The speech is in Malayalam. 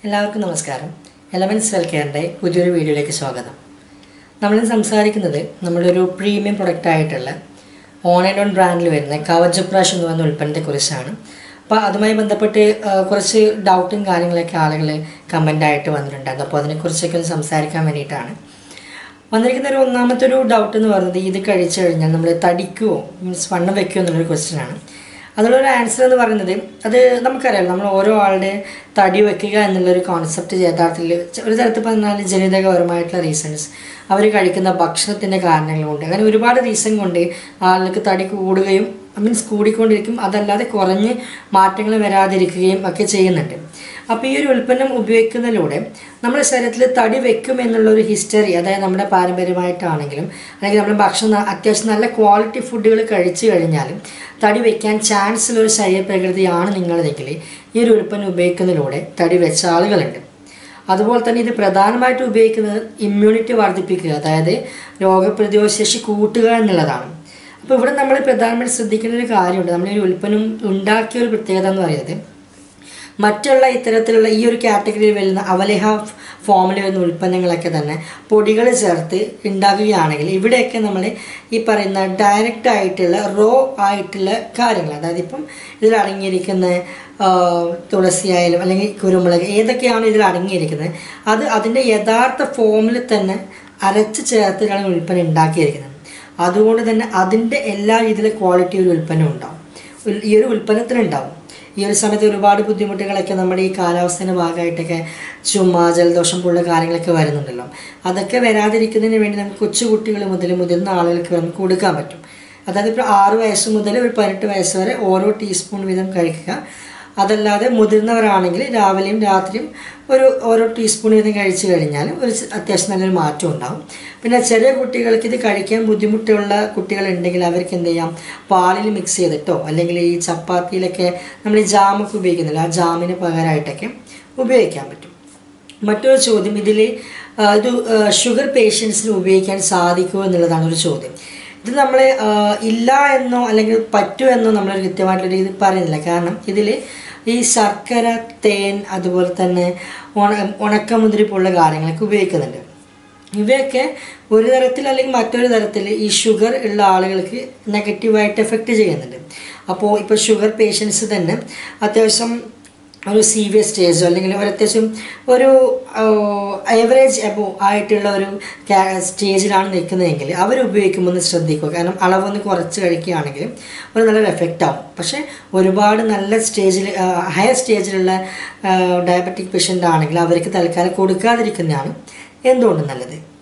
എല്ലാവർക്കും നമസ്കാരം എലവൻസ് വെൽ കെയറിൻ്റെ പുതിയൊരു വീഡിയോയിലേക്ക് സ്വാഗതം നമ്മളിന്ന് സംസാരിക്കുന്നത് നമ്മളൊരു പ്രീമിയം പ്രൊഡക്റ്റ് ആയിട്ടുള്ള ഓൺ ആൻഡ് ഓൺ ബ്രാൻഡിൽ വരുന്ന കവചപ്രാഷ് എന്ന് പറയുന്ന ഉൽപ്പന്നത്തെക്കുറിച്ചാണ് അപ്പോൾ അതുമായി ബന്ധപ്പെട്ട് ആ, കുറച്ച് ഡൗട്ടും കാര്യങ്ങളൊക്കെ ആളുകൾ കമൻ്റായിട്ട് വന്നിട്ടുണ്ടായിരുന്നു അപ്പോൾ അതിനെക്കുറിച്ചൊക്കെ ഒന്ന് സംസാരിക്കാൻ വേണ്ടിയിട്ടാണ് വന്നിരിക്കുന്ന ഒരു ഒന്നാമത്തെ ഒരു ഡൗട്ട് എന്ന് പറയുന്നത് ഇത് കഴിച്ചു കഴിഞ്ഞാൽ നമ്മൾ തടിക്കുമോ മീൻസ് വണ്ണം വെക്കുമോ എന്നുള്ളൊരു ക്വസ്റ്റ്യൻ ആണ് അതിനുള്ളൊരു ആൻസർ എന്ന് പറയുന്നത് അത് നമുക്കറിയാം നമ്മൾ ഓരോ ആളുടെ തടി വെക്കുക എന്നുള്ളൊരു കോൺസെപ്റ്റ് യഥാർത്ഥത്തിൽ ഒരു തരത്തിൽ പറഞ്ഞാൽ ജനിതകപരമായിട്ടുള്ള റീസൺസ് അവർ കഴിക്കുന്ന ഭക്ഷണത്തിൻ്റെ കാരണങ്ങൾ കൊണ്ട് അങ്ങനെ ഒരുപാട് റീസൺ കൊണ്ട് ആളുകൾക്ക് തടി കൂടുകയും മീൻസ് കൂടിക്കൊണ്ടിരിക്കും അതല്ലാതെ കുറഞ്ഞ് മാറ്റങ്ങൾ വരാതിരിക്കുകയും ഒക്കെ ചെയ്യുന്നുണ്ട് അപ്പോൾ ഈ ഒരു ഉൽപ്പന്നം ഉപയോഗിക്കുന്നതിലൂടെ നമ്മുടെ ശരീരത്തിൽ തടി വെക്കും എന്നുള്ള ഒരു ഹിസ്റ്ററി അതായത് നമ്മുടെ പാരമ്പര്യമായിട്ടാണെങ്കിലും അല്ലെങ്കിൽ നമ്മൾ ഭക്ഷണം ന- അത്യാവശ്യം നല്ല ക്വാളിറ്റി ഫുഡുകൾ കഴിച്ചു കഴിഞ്ഞാലും തടി വെക്കാൻ ചാൻസ് ഉള്ള ഒരു ശരീരപ്രകൃതിയാണ് നിങ്ങളതെങ്കിൽ ഈ ഒരു ഉൽപ്പന്നം ഉപയോഗിക്കുന്നതിലൂടെ തടി വെച്ച ആളുകളുണ്ട് അതുപോലെ തന്നെ ഇത് പ്രധാനമായിട്ടും ഉപയോഗിക്കുന്നത് ഇമ്മ്യൂണിറ്റി വർദ്ധിപ്പിക്കുക അതായത് രോഗപ്രതിരോധ ശേഷി കൂട്ടുക എന്നുള്ളതാണ് അപ്പോൾ ഇവിടെ നമ്മൾ പ്രധാനമായിട്ട് ശ്രദ്ധിക്കേണ്ട ഒരു കാര്യമുണ്ട് നമ്മൾ ഈ ഒരു ഉൽപ്പന്നം ഉണ്ടാക്കിയ ഒരു പ്രത്യേകത എന്ന് പറയുന്നത് മറ്റുള്ള ഇത്തരത്തിലുള്ള ഈ ഒരു കാറ്റഗറിയിൽ വരുന്ന അവലേഹ ഫോമിൽ വരുന്ന ഉൽപ്പന്നങ്ങളൊക്കെ തന്നെ പൊടികൾ ചേർത്ത് ഉണ്ടാക്കുകയാണെങ്കിൽ ഇവിടെയൊക്കെ നമ്മൾ ഈ പറയുന്ന ഡയറക്റ്റ് ആയിട്ടുള്ള റോ ആയിട്ടുള്ള കാര്യങ്ങൾ അതായത് ഇപ്പം ഇതിൽ അടങ്ങിയിരിക്കുന്ന ആ, തുളസി ആയാലും അല്ലെങ്കിൽ കുരുമുളക് ഏതൊക്കെയാണ് ഇതിൽ അടങ്ങിയിരിക്കുന്നത് അത് അതിൻ്റെ യഥാർത്ഥ ഫോമിൽ തന്നെ അരച്ച് ചേർത്തിട്ടാണ് ഉൽപ്പന്നം ഉണ്ടാക്കിയിരിക്കുന്നത് അതുകൊണ്ട് തന്നെ അതിൻ്റെ എല്ലാ രീതിയിലെ ക്വാളിറ്റി ഒരു ഉൽപ്പന്നം ഉണ്ടാവും ഉൽ- ഈ ഒരു ഉൽപ്പന്നത്തിനുണ്ടാവും ഈ ഒരു സമയത്ത് ഒരുപാട് ബുദ്ധിമുട്ടുകളൊക്കെ നമ്മുടെ ഈ കാലാവസ്ഥയുടെ ഭാഗമായിട്ടൊക്കെ ചുമ ജലദോഷം പോലുള്ള കാര്യങ്ങളൊക്കെ വരുന്നുണ്ടല്ലോ അതൊക്കെ വരാതിരിക്കുന്നതിന് വേണ്ടി നമുക്ക് കൊച്ചുകുട്ടികൾ മുതൽ മുതിർന്ന ആളുകൾക്ക് നമുക്ക് കൊടുക്കാൻ പറ്റും അതായത് ഇപ്പോൾ ആറ് വയസ്സ് മുതൽ ഒരു പതിനെട്ട് വയസ്സ് വരെ ഓരോ ടീസ്പൂൺ വീതം കഴിക്കുക അതല്ലാതെ മുതിർന്നവരാണെങ്കിൽ രാവിലെയും രാത്രിയും ഒരു ഓരോ ടീസ്പൂൺ വീതം കഴിച്ചു കഴിഞ്ഞാൽ ഒരു ച- അത്യാവശ്യം നല്ലൊരു മാറ്റം ഉണ്ടാകും പിന്നെ ചെറിയ കുട്ടികൾക്ക് ഇത് കഴിക്കാൻ ബുദ്ധിമുട്ടുള്ള കുട്ടികളുണ്ടെങ്കിൽ അവർക്ക് എന്ത് ചെയ്യാം പാലിൽ മിക്സ് ചെയ്തിട്ടോ അല്ലെങ്കിൽ ഈ ചപ്പാത്തിയിലൊക്കെ നമ്മൾ ഈ ജാമൊക്കെ ഉപയോഗിക്കുന്നില്ല ആ ജാമിന് പകരമായിട്ടൊക്കെ ഉപയോഗിക്കാൻ പറ്റും മറ്റൊരു ചോദ്യം ഇതിൽ ഇത് ഷുഗർ പേഷ്യൻസിന് ഉപയോഗിക്കാൻ സാധിക്കുമോ എന്നുള്ളതാണ് ഒരു ചോദ്യം ഇത് നമ്മൾ ഇല്ല എന്നോ അല്ലെങ്കിൽ പറ്റുമോ എന്നോ നമ്മൾ കൃത്യമായിട്ടുള്ള രീതി പറയുന്നില്ല കാരണം ഇതിൽ ഈ ശർക്കര തേൻ അതുപോലെ തന്നെ ഉണ ഉണക്കമുന്തിരി പോലുള്ള കാര്യങ്ങളൊക്കെ ഉപയോഗിക്കുന്നുണ്ട് ഇവയൊക്കെ ഒരു തരത്തിൽ അല്ലെങ്കിൽ മറ്റൊരു തരത്തിൽ ഈ ഷുഗർ ഉള്ള ആളുകൾക്ക് നെഗറ്റീവായിട്ട് എഫക്റ്റ് ചെയ്യുന്നുണ്ട് അപ്പോൾ ഇപ്പോൾ ഷുഗർ പേഷ്യൻസ് തന്നെ അത്യാവശ്യം ഒരു സീവിയർ സ്റ്റേജോ അല്ലെങ്കിൽ ഒരു അത്യാവശ്യം ഒരു ഏവറേജ് എബോ ആയിട്ടുള്ള ഒരു കാ- സ്റ്റേജിലാണ് നിൽക്കുന്നതെങ്കിൽ അവർ ഉപയോഗിക്കുമ്പോൾ ഒന്ന് ശ്രദ്ധിക്കുക കാരണം അളവൊന്ന് കുറച്ച് കഴിക്കുകയാണെങ്കിൽ ഒരു നല്ലൊരു എഫക്റ്റ് ആവും പക്ഷേ ഒരുപാട് നല്ല സ്റ്റേജിൽ ഹയർ സ്റ്റേജിലുള്ള ഡയബറ്റിക് പേഷ്യൻ്റ് ആണെങ്കിൽ അവർക്ക് തൽക്കാലം കൊടുക്കാതിരിക്കുന്നതാണ് എന്തുകൊണ്ടും നല്ലത്